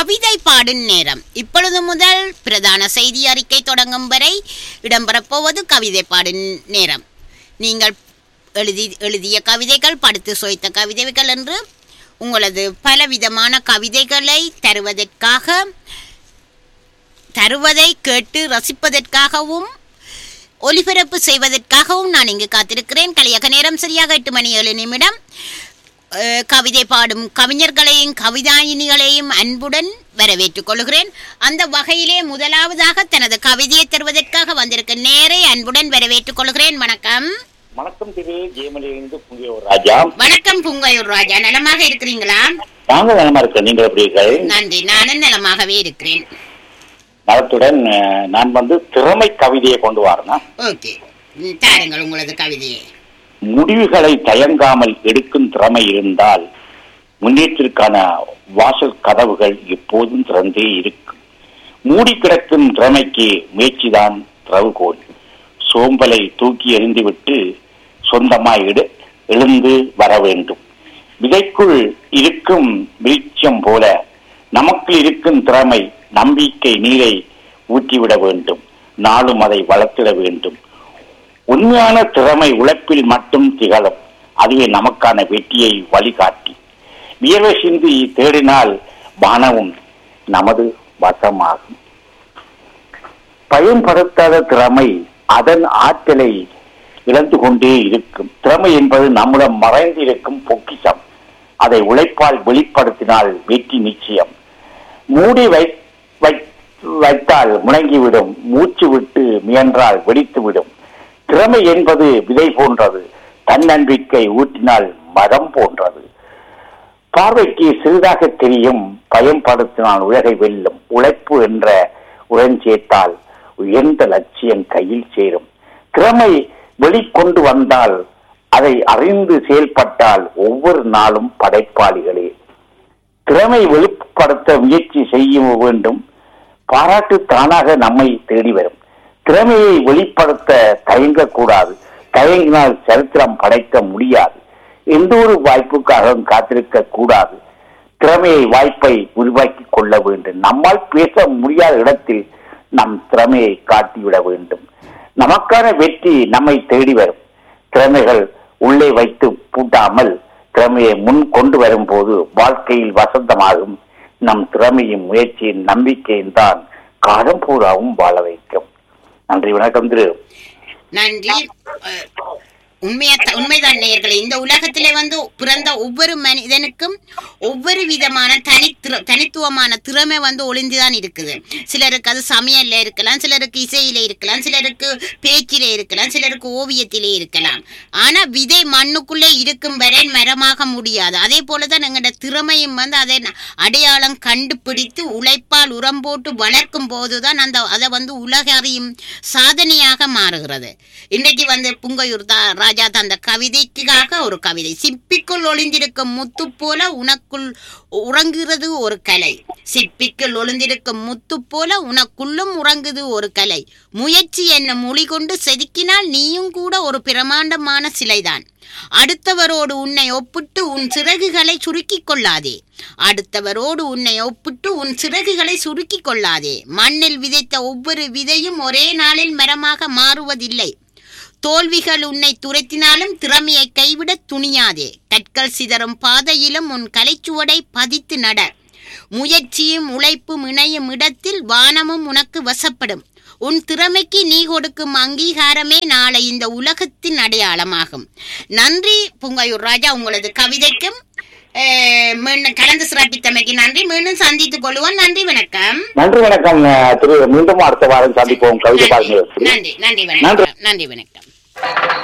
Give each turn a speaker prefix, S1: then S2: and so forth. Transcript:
S1: கவிதை பாடும் நேரம் இப்பொழுது முதல் பிரதான செய்தி அறிக்கை தொடங்கும் வரை இடம்பெறப்போவது கவிதை பாடும் நேரம் நீங்கள் எழுதி எழுதிய கவிதைகள் படுத்து சுவைத்த கவிதைகள் என்று உங்களது பலவிதமான கவிதைகளை தருவதற்காக தருவதை கேட்டு ரசிப்பதற்காகவும் ஒலிபரப்பு செய்வதற்காகவும் நான் இங்கு காத்திருக்கிறேன் கலியக நேரம் சரியாக எட்டு மணி ஏழு நிமிடம் அஹ், கவிதை பாடும் கவிஞர்களையும் கவிதாயினிகளையும் அன்புடன் வரவேற்றுக் கொள்கிறேன் அந்த வகையிலே முதலாவதாக தனது கவிதையை தருவதற்காக வந்திருக்க நேரை அன்புடன் வரவேற்றுக் கொள்கிறேன் வணக்கம்
S2: வணக்கம் திரு ஜெயமலிருந்து புங்கியோர் ராஜா
S1: வணக்கம் புங்கையூர் ராஜா நலமாக இருக்கிறீங்களா
S2: நாங்க நலமா இருக்கோம் நீங்கள் எப்படி இருக்கீர்கள்?
S1: நன்றி நானும் நலமாகவே இருக்கிறேன்
S2: நலத்துடன் அஹ், நான் வந்து திறமை கவிதையை கொண்டு வரேன்
S1: ஓகே ம், தாருங்கள் உங்களது கவிதையை
S2: முடிவுகளை தயங்காமல் எடுக்கும் திறமை இருந்தால் முன்னேற்றிற்கான வாசல் கதவுகள் எப்போதும் திறந்தே இருக்கும் மூடி கிடக்கும் திறமைக்கு முயற்சிதான் திறவுகோல் சோம்பலை தூக்கி எறிந்துவிட்டு சொந்தமாய் எடு எழுந்து வர வேண்டும் விதைக்குள் இருக்கும் விருட்சம் போல நமக்கு இருக்கும் திறமை நம்பிக்கை நீரை ஊற்றிவிட வேண்டும் நாளும் அதை வளர்த்திட வேண்டும் உண்மையான திறமை உழைப்பில் மட்டும் திகழும் அதுவே நமக்கான வெற்றியை வழிகாட்டி வியர்வை சிந்தி தேடினால் வானவும் நமது வசமாகும் பயன்படுத்தாத திறமை அதன் ஆற்றலை இழந்து கொண்டே இருக்கும் திறமை என்பது நம்முடன் மறைந்திருக்கும் பொக்கிஷம் அதை உழைப்பால் வெளிப்படுத்தினால் வெற்றி நிச்சயம் மூடி வை வை- வைத்தால் முடங்கிவிடும் மூச்சு விட்டு முயன்றால் வெடித்துவிடும் திறமை என்பது விதை போன்றது தன்னம்பிக்கை ஊற்றினால் மரம் போன்றது பார்வைக்கு சிறிதாக தெரியும் பயன்படுத்தினால் உலகை வெல்லும் உழைப்பு என்ற உடன் சேர்த்தால் உயர்ந்த லட்சியம் கையில் சேரும் திறமை வெளிக்கொண்டு வந்தால் அதை அறிந்து செயல்பட்டால் ஒவ்வொரு நாளும் படைப்பாளிகளே திறமை வெளிப்படுத்த முயற்சி செய்ய வேண்டும் பாராட்டு தானாக நம்மை தேடி வரும் திறமையை வெளிப்படுத்த தயங்கக்கூடாது தயங்கினால் சரித்திரம் படைக்க முடியாது எந்த ஒரு வாய்ப்புக்காக காத்திருக்க கூடாது திறமையை வாய்ப்பை உருவாக்கி கொள்ள வேண்டும் நம்மால் பேச முடியாத இடத்தில் நம் திறமையை காட்டிவிட வேண்டும் நமக்கான வெற்றி நம்மை தேடி வரும் திறமைகள் உள்ளே வைத்து பூட்டாமல் திறமையை முன் கொண்டு வரும்போது வாழ்க்கையில் வசந்தமாகும் நம் திறமையும் முயற்சியின் நம்பிக்கையும் தான் காலம் பூராவும் வாழ வைக்கும் நன்றி வணக்கம் திரு
S1: நன்றி அஹ், உண்மையா உண்மைதான் நேயர்களே இந்த உலகத்திலே வந்து பிறந்த ஒவ்வொரு மனிதனுக்கும் ஒவ்வொரு விதமான தனி தனித்துவமான திறமை வந்து ஒளிந்துதான் இருக்குது சிலருக்கு அது சமையல்ல இருக்கலாம் சிலருக்கு இசையில இருக்கலாம் சிலருக்கு பேச்சிலே இருக்கலாம் சிலருக்கு ஓவியத்திலே இருக்கலாம் ஆனா விதை மண்ணுக்குள்ளே இருக்கும் வரை மரமாக முடியாது அதே போலதான் எங்களோட திறமையும் வந்து அதை ந- அடையாளம் கண்டுபிடித்து உழைப்பால் உரம் போட்டு வளர்க்கும் போதுதான் அந்த அதை வந்து உலக அறியும் சாதனையாக மாறுகிறது இன்றைக்கு வந்து புங்கையூர் தா ராஜா தந்த கவிதைக்காக ஒரு கவிதை சிப்பிக்குள் ஒளிந்திருக்கும் முத்து போல உனக்குள் உறங்குகிறது ஒரு கலை சிப்பிக்குள் ஒளிந்திருக்கும் முத்து போல உனக்குள்ளும் உறங்குது ஒரு கலை முயற்சி என்ன மொழி கொண்டு செதுக்கினால் நீயும் கூட ஒரு பிரமாண்டமான சிலைதான் அடுத்தவரோடு உன்னை ஒப்பிட்டு உன் சிறகுகளை சுருக்கிக் கொள்ளாதே அடுத்தவரோடு உன்னை ஒப்பிட்டு உன் சிறகுகளை சுருக்கிக் கொள்ளாதே மண்ணில் விதைத்த ஒவ்வொரு விதையும் ஒரே நாளில் மரமாக மாறுவதில்லை தோல்விகள் உன்னை துரத்தினாலும் திறமையை கைவிட துணியாதே கற்கள் சிதறும் பாதையிலும் உன் கலைச்சுவடை பதித்து நட முயற்சியும் உழைப்பும் இணையும் இடத்தில் வானமும் உனக்கு வசப்படும் உன் திறமைக்கு நீ கொடுக்கும் அங்கீகாரமே நாளை இந்த உலகத்தின் அடையாளமாகும் நன்றி புங்கையூர் ராஜா உங்களது கவிதைக்கும் அஹ், மீண்டும் கலந்து சிறப்பித்தமைக்கு நன்றி மீண்டும் சந்தித்துக் கொள்வோம் நன்றி வணக்கம்
S2: நன்றி வணக்கம் அஹ், திரு மீண்டும் அடுத்த வாரம் சந்திப்போம் கவிதை
S1: நன்றி
S2: பாருங்கள்
S1: நன்றி நன்றி வணக்கம் நன்றி வணக்கம்